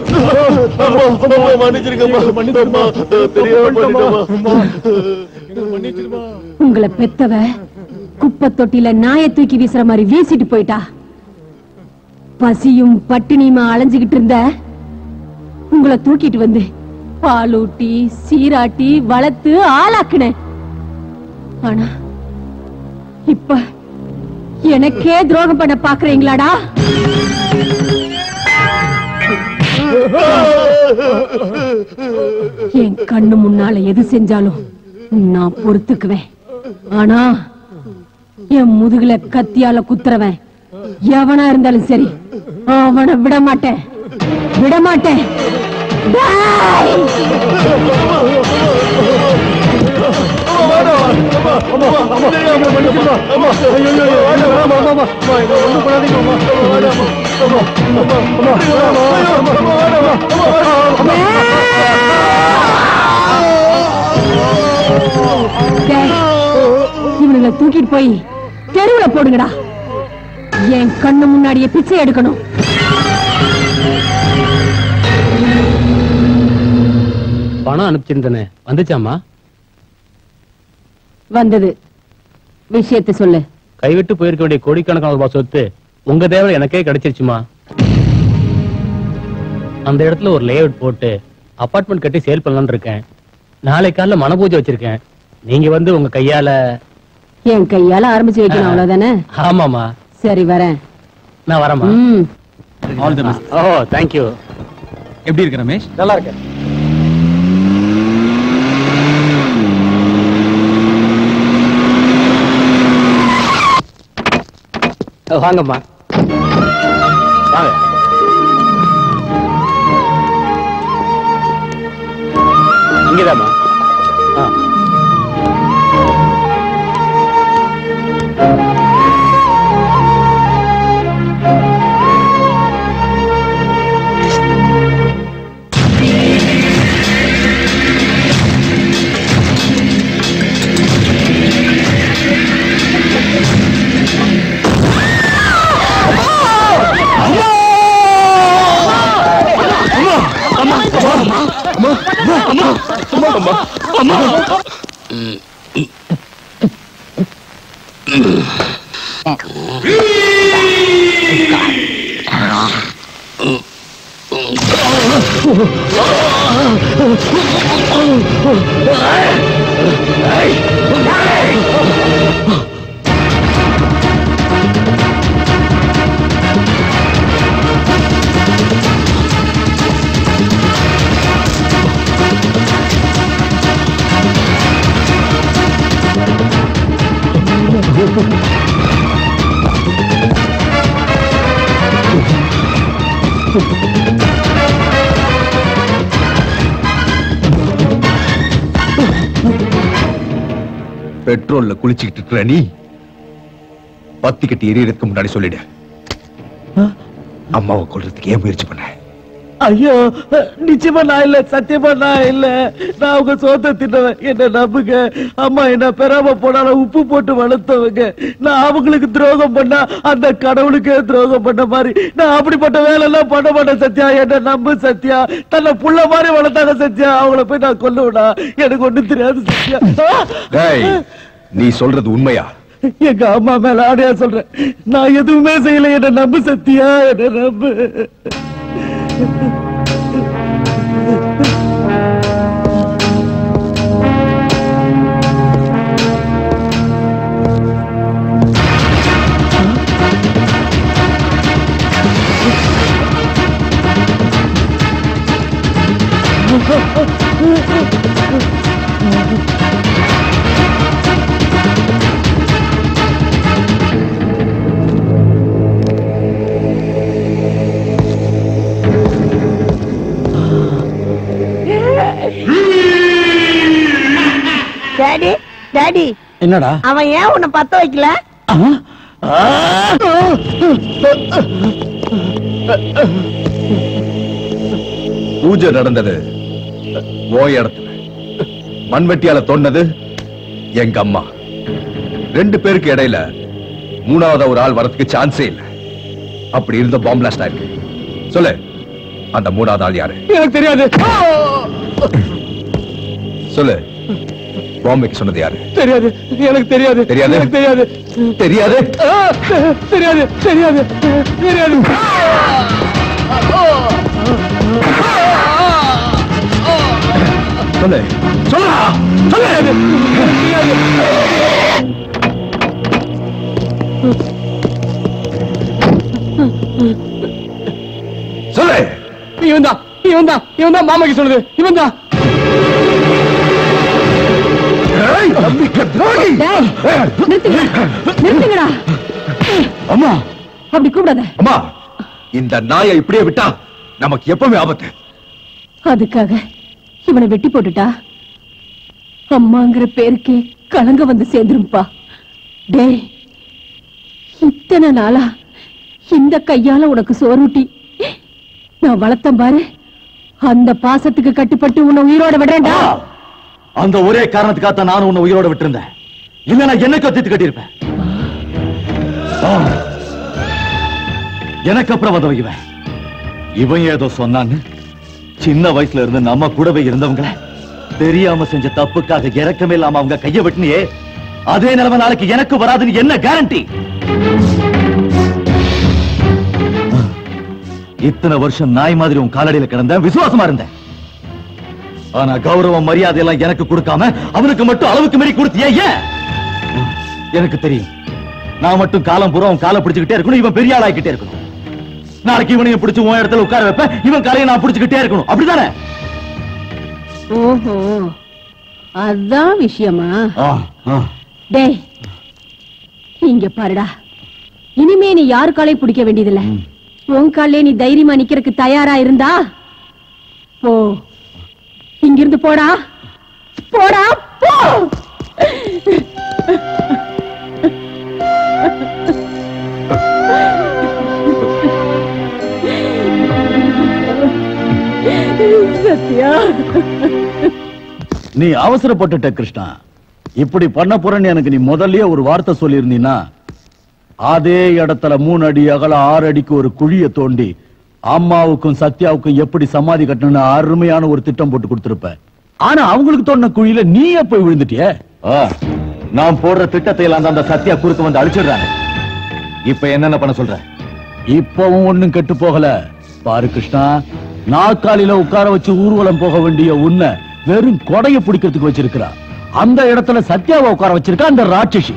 அம்மா அம்மா மன்னிச்சிருக்கம்மா மன்னிச்சிருமா தெரியாம பண்ணிட்டம்மா உங்களை பெத்தவ குப்பை தொட்டில நாயை தூக்கி வீசுற மாதிரி வீசிட்டு போயிட்டா பசியும் பட்டினியுமா அலைஞ்சுகிட்டு இருந்த உங்களை தூக்கிட்டு வந்து பாலூட்டி சீராட்டி வளர்த்து ஆளாக்குனேன் ஆனா இப்ப எனக்கே துரோகம் பண்ண பாக்குறீங்களாடா என் கண்ணு முன்னால எது செஞ்சாலும் நான் பொறுத்துக்குவேன் ஆனா என் முதுகுல கத்தியால குத்துறவன் எவனா இருந்தாலும் சரி அவனை விட மாட்டேன் விட மாட்டேன் டேய்! டேய், இவனுங்களை தூக்கிட்டு போய் தெருவுல போடுங்கடா என் கண்ணு முன்னாடியே பிச்சை எடுக்கணும் பணம் அனுப்பிச்சிருந்தேனே வந்துச்சாமா வந்தது விஷயத்தை சொல்லு கைவிட்டு போயிருக்க வேண்டிய கோடிக்கணக்கான ரூபாய் சொத்து உங்க தேவை எனக்கே கிடைச்சிருச்சுமா அந்த இடத்துல ஒரு லேஅவுட் போட்டு அபார்ட்மெண்ட் கட்டி சேல் பண்ணலாம்னு இருக்கேன் நாளை காலைல மனபூஜை வச்சிருக்கேன் நீங்க வந்து உங்க கையால என் கையால ஆரம்பிச்சு வைக்கணும் அவ்வளவுதானே ஆமாமா சரி வரேன் நான் வரேம்மா ம் ஆல் தி பெஸ்ட் ஓ தேங்க்யூ எப்படி இருக்கு ரமேஷ் நல்லா இருக்கேன் வாங்கம்மா வாங்க இங்கதாம்மா ஆ பெட்ரோல்ல குளிச்சுக்கிட்டு இருக்கிற நீ பத்தி கட்டி எரியறதுக்கு முன்னாடி சொல்லிடு அம்மாவை கொல்றதுக்கு ஏன் முயற்சி பண்ண ஐயோ நிச்சயமா நான் இல்ல சத்தியமா நான் இல்ல நான் உங்க சோத்த தின்னவன் என்ன நம்புங்க அம்மா என்ன பெறாம போனாலும் உப்பு போட்டு வளர்த்தவங்க நான் அவங்களுக்கு துரோகம் பண்ணா அந்த கடவுளுக்கே துரோகம் பண்ண மாதிரி நான் அப்படிப்பட்ட வேலை எல்லாம் பண்ண மாட்டேன் சத்யா என்ன நம்பு சத்யா தன்னை புள்ள மாதிரி வளர்த்தாங்க சத்யா அவங்கள போய் நான் கொல்லுவனா எனக்கு ஒண்ணும் தெரியாது சத்யா ஆ! டேய் நீ சொல்றது உண்மையா எங்க அம்மா மேல ஆடையா சொல்றேன் நான் எதுவுமே செய்யல என்ன நம்பு சத்யா என்ன நம்பு டாடி டாடி என்னடா அவன் ஏன் உன்னை பத்த வைக்கல பூஜை நடந்தது ஓ இடத்துல மண்வெட்டியால தோண்டது எங்க அம்மா ரெண்டு பேருக்கு இடையில மூணாவது ஒரு ஆள் வரதுக்கு சான்ஸே இல்ல அப்படி இருந்த பாம்பு பிளாஸ்ட் ஆயிருக்கு சொல்லு அந்த மூணாவது ஆள் யாரு எனக்கு தெரியாது சொல்லு பாம்பேக்கு சொன்னது யாரு தெரியாது எனக்கு தெரியாது தெரியாது? எனக்கு தெரியாது தெரியாது ஆ, தெரியாது தெரியாது தெரியாது சொல்லு சொல்லா சொல்லு சொல்லு இவன் தான் இவன் தான் இவன் தான் மாமாக்கு சொன்னது இவன் தான் ஏய், நம்பிக்கை துரோகி! டேய், நிறுத்துங்கடா நிறுத்துங்கடா அம்மா அப்படி கூப்பிடாத அம்மா இந்த நாயை இப்படியே விட்டா நமக்கு எப்பவுமே ஆபத்து அதுக்காக இவனை வெட்டி போட்டுட்டா அம்மாங்கிற பேருக்கே கலங்க வந்து சேர்ந்துரும்பா டேய் இத்தனை நாளா இந்த கையால உனக்கு சோறுட்டி நான் வளர்த்தேன் பாரு அந்த பாசத்துக்கு கட்டுப்பட்டு உன்னை உயிரோட விடுறேன்டா அந்த ஒரே காரணத்துக்காக நானும் உன்னை உயிரோட விட்டிருந்தேன் இல்ல என்ன கத்திட்டு கட்டியிருப்பேன் ஆ. எனக்கு அப்புறம் வந்தவன் இவன் இவன் ஏதோ சொன்னான்னு சின்ன வயசுல இருந்து நம்ம கூடவே இருந்தவங்க தெரியாம செஞ்ச தப்புக்காக இறக்கமே இல்லாம அவங்க கைய வெட்டினியே அதே நிலைமை நாளைக்கு எனக்கு வராதுன்னு என்ன கேரண்டி இத்தனை வருஷம் நாய் மாதிரி உன் காலடியில கிடந்தேன் விசுவாசமா இருந்தேன் ஆனா கௌரவம் மரியாதை எல்லாம் எனக்கு கொடுக்காம அவனுக்கு மட்டும் அளவுக்கு மீறி கொடுத்தியே ஏன் எனக்கு தெரியும் நான் மட்டும் காலம் பூரா உன் காலை பிடிச்சுக்கிட்டே இருக்கணும் இவன் பெரிய ஆளாக்கிட்டே இருக்கணும் நாளைக்கு இவனையும் பிடிச்சு உன் இடத்துல உட்கார வைப்பேன் இவன் காலையை நான் பிடிச்சுக்கிட்டே இருக்கணும் அப்படிதானே ஓஹோ அதான் விஷயமா ஆ, ஆ. டேய் இங்க பாருடா இனிமே நீ யாரு காலையும் பிடிக்க வேண்டியதில்ல உன் காலே நீ தைரியமா நிக்கிறதுக்கு தயாரா இருந்தா போ இங்கிருந்து போடா போடா போ சத்யா நீ அவசரப்பட்டுட்ட கிருஷ்ணா இப்படி பண்ண போறேன்னு எனக்கு நீ முதல்லயே ஒரு வார்த்தை சொல்லியிருந்தீன்னா அதே இடத்துல மூணு அடி அகல ஆறு அடிக்கு ஒரு குழிய தோண்டி அம்மாவுக்கும் சத்யாவுக்கும் எப்படி சமாதி கட்டணும்னு அருமையான ஒரு திட்டம் போட்டு கொடுத்திருப்ப ஆனா அவங்களுக்கு தோண்டின குழியில நீயே போய் விழுந்துட்டியே நான் போடுற திட்டத்தை எல்லாம் அந்த சத்யா குறுக்க வந்து அழிச்சிடுறாங்க இப்ப என்னென்ன பண்ண சொல்ற இப்பவும் ஒண்ணும் கெட்டு போகல பாரு கிருஷ்ணா நாற்காலியில உட்கார வச்சு ஊர்வலம் போக வேண்டிய உன்னை வெறும் கொடைய பிடிக்கிறதுக்கு வச்சிருக்கிறா அந்த இடத்துல சத்யாவை உட்கார வச்சிருக்கா அந்த ராட்சசி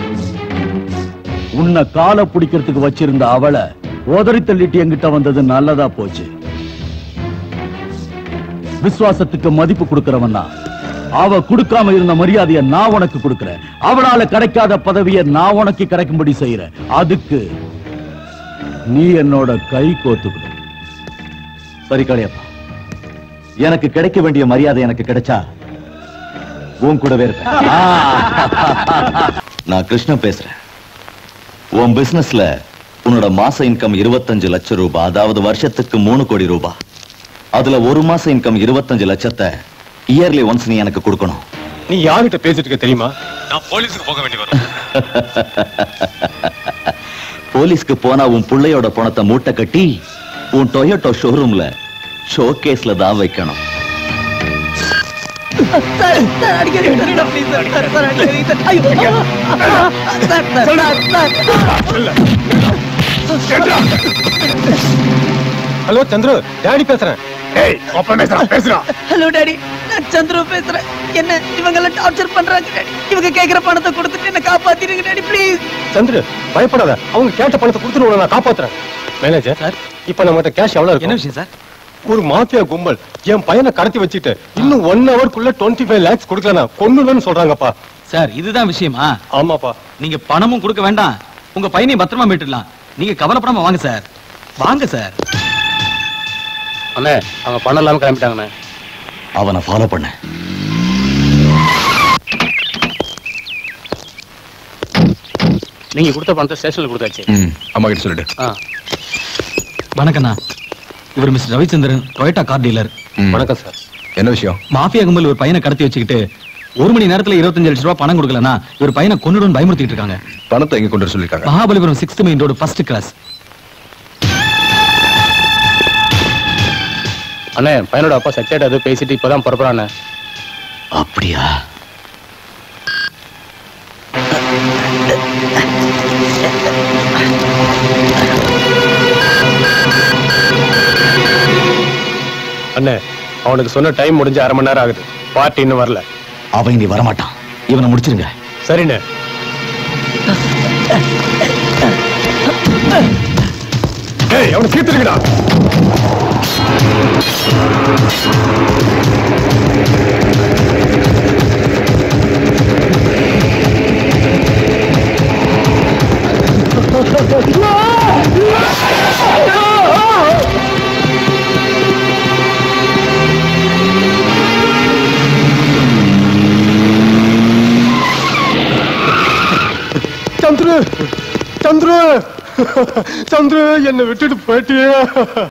உன்னை காலை பிடிக்கிறதுக்கு வச்சிருந்த அவளை உதறி தள்ளிட்டு என்கிட்ட வந்தது நல்லதா போச்சு விசுவாசத்துக்கு மதிப்பு கொடுக்கிறவன் தான் அவ கொடுக்காம இருந்த மரியாதையை நான் உனக்கு கொடுக்கிறேன் அவளால கிடைக்காத பதவியை நான் உனக்கு கிடைக்கும்படி செய்யறேன் அதுக்கு நீ என்னோட கை கோத்துக்கணும் சரி கடையப்பா எனக்கு கிடைக்க வேண்டிய மரியாதை எனக்கு கிடைச்சா உன் கூடவே இருப்பேன் நான் கிருஷ்ணன் பேசுறேன் உன் பிசினஸ்ல உன்னோட மாச இன்கம் இருபத்தஞ்சு லட்சம் ரூபாய் அதாவது வருஷத்துக்கு மூணு கோடி ரூபாய் அதுல ஒரு மாச இன்கம் இருபத்தஞ்சு லட்சத்தை இயர்லி ஒன்ஸ் நீ எனக்கு கொடுக்கணும் நீ யார்கிட்ட பேசிட்டு இருக்க தெரியுமா நான் போலீஸுக்கு போக வேண்டி வரும் போலீஸ்க்கு போனா உன் புள்ளையோட பணத்தை மூட்டை கட்டி உன் டொயோட்டோ ஷோரூம்ல ஷோகேஸ்ல தான் வைக்கணும் சார் சார் அடிக்காதீங்க sir please sir sir sir அடிக்காதீங்க சார் ஐயோ sir sir sir hello Chandru daddy பேசுறேன் ஹலோ டாடி நான் சந்துரு பேசுறேன் என்ன இவங்க எல்லாம் டார்ச்சர் பண்றாங்க டாடி இவங்க கேக்குற பணத்தை கொடுத்துட்டு என்ன காப்பாத்திடுங்க டாடி ப்ளீஸ் சந்திரு பயப்படாத அவங்க கேட்ட பணத்தை கொடுத்துட்டு உன்னை நான் காப்பாத்துறேன் மேனேஜர் சார் இப்ப நம்மகிட்ட கேஷ் எவ்வளவு என்ன விஷயம் சார் ஒரு மாஃபியா கும்பல் என் பையனை கடத்தி வச்சுட்டு இன்னும் ஒன் ஹவர்க்குள்ள டுவெண்ட்டி ஃபைவ் லேக்ஸ் கொடுக்கலனா கொன்னுலன்னு சொல்றாங்கப்பா சார் இதுதான் விஷயமா ஆமாப்பா நீங்க பணமும் கொடுக்க வேண்டாம் உங்க பையனை பத்திரமா மீட்டுடலாம் நீங்க கவலைப்படாம வாங்க சார் வாங்க சார் அண்ணே அவங்க பணம் இல்லாம கிளம்பிட்டாங்கண்ணே அவனை ஃபாலோ பண்ண நீங்க கொடுத்த பணத்தை ஸ்டேஷன்ல கொடுத்தாச்சு ம், அம்மா கிட்ட சொல்லிடு ஆ வணக்கண்ணா இவர் mister Ravichandran Toyota car dealer ம். வணக்கம் சார் என்ன விஷயம் மாஃபியா கும்பல் ஒரு பையனை கடத்தி வச்சுக்கிட்டு ஒரு மணி நேரத்துல இருபத்தஞ்சு லட்சம் ரூபாய் பணம் கொடுக்கலனா இவர் பையனை கொன்னுடும் பயமுறுத்திட்டு இருக்காங்க பணத்தை எங்க கொண்டு வர சொல்லிருக்காங்க Mahabalipuram sixth main road first class அண்ணே பையனோட அப்பா சச்சியாட்ட ஏதோ பேசிட்டு இப்பதான் புறப்படுறானே அப்படியா அண்ணே அவனுக்கு சொன்ன டைம் முடிஞ்சு அரை மணி நேரம் ஆகுது பார்ட்டி இன்னும் வரல அவன் இனி வரமாட்டான் இவனை முடிச்சிருங்க சரிண்ணே ஏய் அவனை தீர்த்துருக்கடா சந்துரு சந்துரு சந்துரு என்னை விட்டுட்டு போயிட்டியே